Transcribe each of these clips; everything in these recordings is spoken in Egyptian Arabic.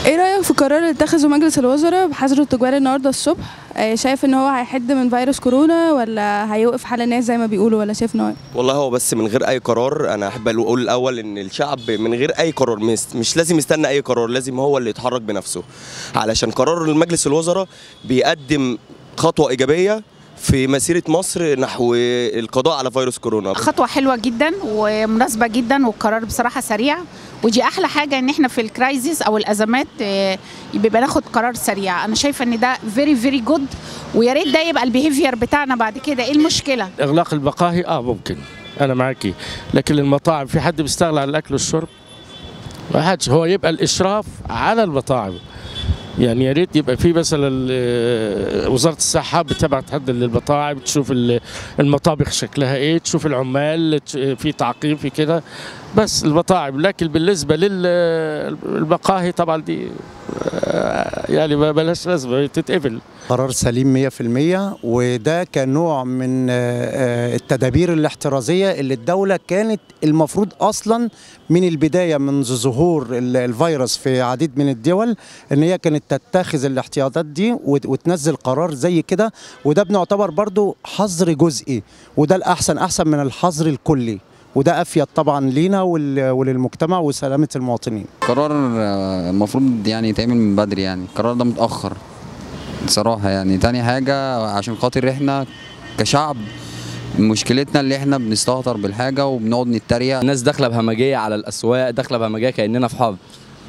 ايه رايك في القرار اللي اتخذه مجلس الوزراء بحظر التجوال النهارده الصبح آه، شايف ان هو هيحد من فيروس كورونا ولا هيوقف حال الناس زي ما بيقولوا ولا شايف ان هو إيه؟ والله هو بس من غير اي قرار انا احب اقول الاول ان الشعب من غير اي قرار مش, مش لازم يستنى اي قرار لازم هو اللي يتحرك بنفسه علشان قرار المجلس الوزراء بيقدم خطوه ايجابيه في مسيره مصر نحو القضاء على فيروس كورونا خطوة حلوة جدا ومناسبة جدا والقرار بصراحة سريع ودي أحلى حاجة إن إحنا في الكرايزيس أو الأزمات آه، بيبقى ناخد قرار سريع أنا شايفة إن ده فيري فيري جود ويا ريت ده يبقى البيهيفير بتاعنا بعد كده إيه المشكلة؟ اغلاق المقاهي اه ممكن انا معاكي لكن المطاعم في حد بيستغنى عن الاكل والشرب ما حدش هو يبقى الاشراف على المطاعم يعني يا ريت يبقى في مثلا آه، وزاره الصحه بتبعت حد للمطاعم تشوف ال- المطابخ شكلها ايه تشوف العمال تش- في تعقيم في كده بس المطاعم لكن بالنسبه للمقاهي طبعا دي آه، يعني ما بلاش لازمه تتقفل قرار سليم 100% وده كان نوع من آه، آه، التدابير الاحترازية اللي الدولة كانت المفروض أصلا من البداية منذ ظهور ال- الفيروس في عديد من الدول إن هي كانت تتخذ الاحتياطات دي وت- وتنزل قرار زي كده وده بنعتبر برضو حظر جزئي وده الأحسن أحسن من الحظر الكلي وده أفيد طبعا لينا وال- وللمجتمع وسلامة المواطنين قرار آه، المفروض يعني يتعمل من بدري يعني القرار ده متأخر بصراحة يعني تاني حاجة عشان خاطر احنا كشعب مشكلتنا اللي احنا بنستهتر بالحاجة وبنقعد نتريق الناس داخله بهمجيه على الاسواق داخله بهمجيه كاننا في حرب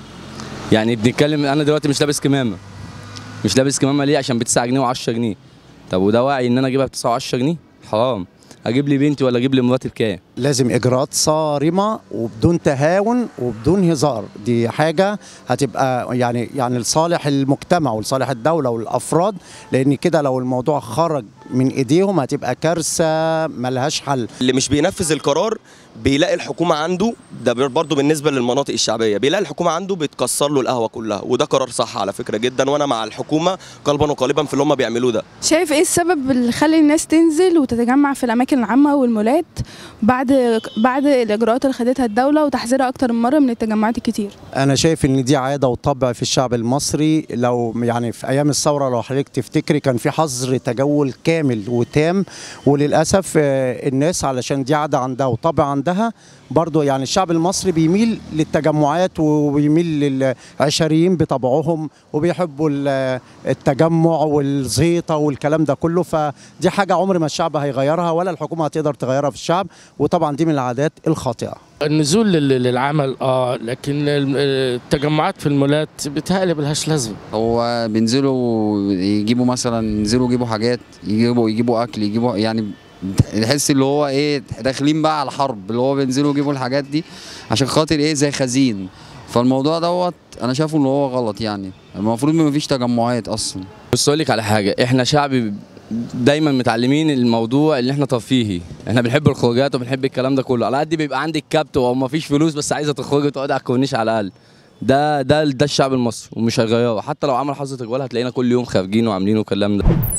يعني بنتكلم انا دلوقتي مش لابس كمامه مش لابس كمامه ليه عشان ب 9 جنيه و10 جنيه طب وده واعي ان انا اجيبها ب 9 و10 جنيه حرام اجيب لي بنتي ولا اجيب لي مراتي بكام لازم اجراءات صارمه وبدون تهاون وبدون هزار دي حاجه هتبقى يعني يعني لصالح المجتمع ولصالح الدوله والافراد لان كده لو الموضوع خرج من ايديهم هتبقى كارثه ملهاش حل اللي مش بينفذ القرار بيلاقي الحكومه عنده ده برضه بالنسبه للمناطق الشعبيه بيلاقي الحكومه عنده بتكسر له القهوه كلها وده قرار صح على فكره جدا وانا مع الحكومه قلبا وقالبا في اللي هم بيعملوه ده شايف ايه السبب اللي خلي الناس تنزل وتتجمع في الاماكن العامه والمولات بعد بعد الاجراءات اللي خدتها الدوله وتحذيرها اكتر من مره من التجمعات الكتير انا شايف ان دي عاده وطبع في الشعب المصري لو يعني في ايام الثوره لو حضرتك تفتكري كان في حظر تجول كامل وتام وللاسف آه، الناس علشان دي عاده عندها وطبع عندها برضو يعني الشعب المصري بيميل للتجمعات وبيميل للعشريين بطبعهم وبيحبوا ال- التجمع والزيطه والكلام ده كله فدي حاجه عمر ما الشعب هيغيرها ولا الحكومه هتقدر تغيرها في الشعب وطبعا دي من العادات الخاطئه النزول لل- للعمل اه لكن الم- التجمعات في المولات بتهيألي ملهاش لازمه هو بينزلوا يجيبوا مثلا ينزلوا يجيبوا حاجات يجيبوا يجيبوا اكل يجيبوا يعني تحس اللي هو ايه داخلين بقى على الحرب اللي هو بينزلوا يجيبوا الحاجات دي عشان خاطر ايه زي خزين فالموضوع دوت انا شايفه ان هو غلط يعني المفروض ما فيش تجمعات اصلا بص اقول لك على حاجه احنا شعب دايما متعلمين الموضوع اللي احنا ترفيهي احنا بنحب الخروجات وبنحب الكلام ده كله على قد بيبقى عندك كبت او ما فيش فلوس بس عايزه تخرجي وتقعدي على الكورنيش على الاقل ده ده ده الشعب المصري ومش هيغيره حتى لو عمل حظر تجوال هتلاقينا كل يوم خارجين وعاملين والكلام ده